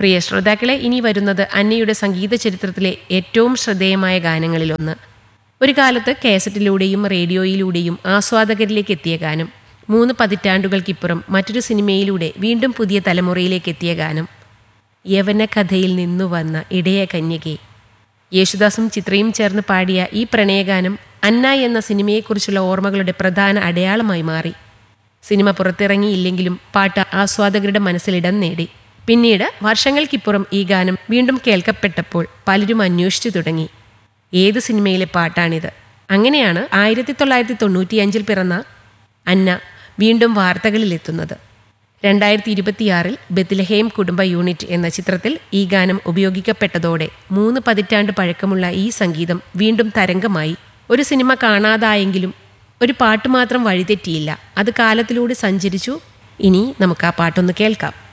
പ്രിയ ശ്രോതാക്കളെ ഇനി വരുന്നത് അന്നയുടെ സംഗീത ചരിത്രത്തിലെ ഏറ്റവും ശ്രദ്ധേയമായ ഗാനങ്ങളിലൊന്ന് ഒരു കാലത്ത് കാസറ്റിലൂടെയും റേഡിയോയിലൂടെയും ആസ്വാദകരിലേക്ക് എത്തിയ ഗാനം മൂന്ന് പതിറ്റാണ്ടുകൾക്കിപ്പുറം മറ്റൊരു സിനിമയിലൂടെ വീണ്ടും പുതിയ തലമുറയിലേക്ക് എത്തിയ ഗാനം യവന കഥയിൽ നിന്നു വന്ന ഇടയ കന്യകെ യേശുദാസും ചിത്രയും ചേർന്ന് പാടിയ ഈ പ്രണയഗാനം അന്ന എന്ന സിനിമയെക്കുറിച്ചുള്ള ഓർമ്മകളുടെ പ്രധാന അടയാളമായി മാറി സിനിമ പുറത്തിറങ്ങിയില്ലെങ്കിലും പാട്ട് ആസ്വാദകരുടെ മനസ്സിലിടം നേടി പിന്നീട് വർഷങ്ങൾക്കിപ്പുറം ഈ ഗാനം വീണ്ടും കേൾക്കപ്പെട്ടപ്പോൾ പലരും അന്വേഷിച്ചു തുടങ്ങി ഏത് സിനിമയിലെ പാട്ടാണിത് അങ്ങനെയാണ് ആയിരത്തി തൊള്ളായിരത്തി തൊണ്ണൂറ്റിയഞ്ചിൽ പിറന്ന അന്ന വീണ്ടും വാർത്തകളിലെത്തുന്നത് രണ്ടായിരത്തി ഇരുപത്തിയാറിൽ ബെത്ലഹേം കുടുംബ യൂണിറ്റ് എന്ന ചിത്രത്തിൽ ഈ ഗാനം ഉപയോഗിക്കപ്പെട്ടതോടെ മൂന്ന് പതിറ്റാണ്ട് പഴക്കമുള്ള ഈ സംഗീതം വീണ്ടും തരംഗമായി ഒരു സിനിമ കാണാതായെങ്കിലും ഒരു പാട്ട് മാത്രം വഴിതെറ്റിയില്ല അത് കാലത്തിലൂടെ സഞ്ചരിച്ചു ഇനി നമുക്ക് ആ പാട്ടൊന്ന് കേൾക്കാം